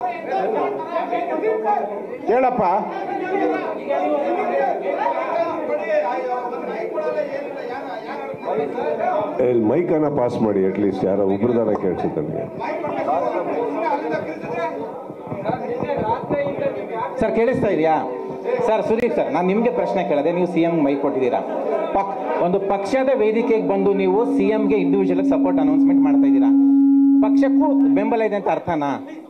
ಹೇಳಪ್ಪ ಇಲ್ಲಿ ಮೈಕನ್ನ ಪಾಸ್ ಮಾಡಿ ಅಟ್ಲೀಸ್ಟ್ ಯಾರೋ ಒಬ್ರದಾರ ಕೇಳಿಸುತ್ತೆ ನನಗೆ ಸರ್ ಕೇಳಿಸ್ತಾ ಇದೆಯಾ ಸರ್ ಸುದೀಪ್ ಸರ್ ನಾನು ನಿಮಗೆ ಪ್ರಶ್ನೆ ಕೇಳಿದೆ ನೀವು ಸಿ ಎಂ ಮೈಕ್ ಕೊಟ್ಟಿದ್ದೀರಾ ಪಕ್ ಒಂದು ಪಕ್ಷದ ವೇದಿಕೆಗೆ ಬಂದು ನೀವು ಸಿ ಎಂಗೆ ಇಂಡಿವಿಜುವಲ್ ಸಪೋರ್ಟ್ ಅನೌನ್ಸ್ಮೆಂಟ್ ಮಾಡ್ತಾ ಇದ್ದೀರಾ ಪಕ್ಷಕ್ಕೂ ಬೆಂಬಲ ಇದೆ ಅಂತ ಅರ್ಥನಾ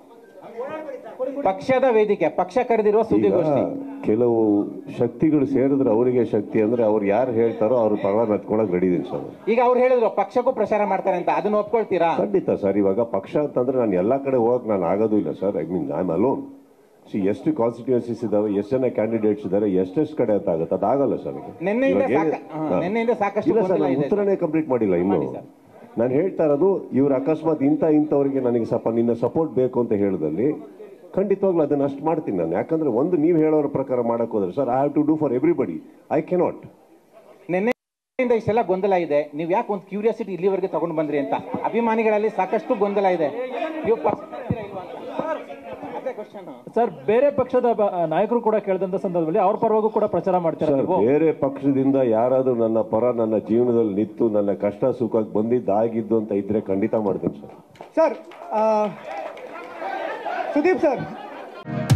ಪಕ್ಷದ ವೇದಿಕೆ ಪಕ್ಷ ಕರೆದಿರುವ ಈಗ ಸುದ್ದಿಗೋಷ್ಠಿ ಕೆಲವು ಶಕ್ತಿಗಳು ಸೇರಿದ್ರೆ ಅವರಿಗೆ ಶಕ್ತಿ ಅಂದ್ರೆ ಅವ್ರು ಯಾರು ಹೇಳ್ತಾರೋ ಅವ್ರ ಪರ ಮೆತ್ಕೊಳಕ್ ರೆಡಿ ಇದೀನಿ ಸರ್ ಈಗ ಅವ್ರು ಹೇಳಿದ್ರು ಪಕ್ಷಕ್ಕೂ ಪ್ರಚಾರ ಮಾಡ್ತಾರೆ ಅಂತ ಅದನ್ನ ಒಪ್ಕೊಳ್ತೀರಾ ಖಂಡಿತ ಸರ್ ಇವಾಗ ಪಕ್ಷ ಅಂತಂದ್ರೆ ನಾನು ಎಲ್ಲಾ ಕಡೆ ಹೋಗಕ್ ನಾನು ಆಗೋದು ಇಲ್ಲ sir I mean I am alone see ಎಷ್ಟು ಕಾನ್ಸ್ಟಿಟ್ಯೂನ್ಸೀಸ್ ಇದಾವೆ ಎಷ್ಟು ಜನ ಕ್ಯಾಂಡಿಡೇಟ್ಸ್ ಇದಾರೆ ಎಷ್ಟೆಷ್ಟು ಕಡೆ ಅಂತ ಆಗುತ್ತೆ ಅದಾಗಲ್ಲ ಸರ್ ನಿನ್ನೆಯಿಂದ ಇವಾಗ ಏನ್- ಸಾಕ- ಹಾ, ಹಾ. ನಿನ್ನೆಯಿಂದ ಸಾಕಷ್ಟು ಇಲ್ಲ ಸರ್ ಗೊಂದಲ ನಾನು ಇದೆ. ಉತ್ತರನೇ ಕಂಪ್ಲೀಟ್ ಮಾಡಿಲ್ಲ ಇನ್ನು ಮಾಡಿ ಸರ್. ನಾನು ಹೇಳ್ತಾ ಇರೋದು ಇವ್ರು ಅಕಸ್ಮಾತ್ ಇಂಥ ಇಂಥವ್ರಿಗೆ ನನಗೆ ಸ್ವಲ್ಪ ನಿನ್ನ ಸಪೋರ್ಟ್ ಬೇಕು ಅಂತ ಹೇಳಿದಲ್ಲಿ ಖಂಡಿತವಾಗ್ಲೂ ಅದನ್ನ ಅಷ್ಟು ಮಾಡ್ತೀನಿ ನಾನು ಯಾಕಂದ್ರೆ ಒಂದು ನೀವು ಹೇಳೋರ ಪ್ರಕಾರ ಮಾಡಕ್ ಹೋದ್ರೆ sir I have to do for everybody I cannot ನಿನ್ನೆಯಿಂದ ಇಷ್ಟೆಲ್ಲ ಗೊಂದಲ ಇದೆ ನೀವು ಯಾಕೆ ಒಂದು ಕ್ಯೂರಿಯಾಸಿಟಿ ಇಲ್ಲಿವರೆಗೆ ತಗೊಂಡು ಬಂದ್ರಿ ಅಂತ ಅಭಿಮಾನಿಗಳಲ್ಲಿ ಸಾಕಷ್ಟು ಗೊಂದಲ ಇದೆ ನೀವು ಪಕ್ಷ ಕಟ್ತೀರಾ ಇಲ್ವಾ ಅಂತ? ಅದೇ ಕ್ವಶನ್ ಸರ್ ಬೇರೆ ಪಕ್ಷದ ಬ- ನಾಯಕರು ಕೂಡ ಕೇಳಿದಂತ ಸಂದರ್ಭದಲ್ಲಿ ಅವ್ರ ಪರವಾಗೂ ಕೂಡ ಕೂಡ ಮಾಡ್ತಾರೆ ಸರ್ ನೀವು ಬೇರೆ ಪಕ್ಷದಿಂದ ಯಾರಾದ್ರೂ ನನ್ನ ಪರ ನನ್ನ ಜೀವನದಲ್ಲಿ ನಿಂತು ನನ್ನ ಕಷ್ಟ ಸುಖಕ್ಕೆ ಬಂದಿದ್ದಾಗಿದ್ದು ಅಂತ ಇದ್ರೆ ಖಂಡಿತ ಮಾಡ್ತೀನಿ ಸರ್ ಸರ್ ಆ, ಸುದೀಪ್ ಸರ್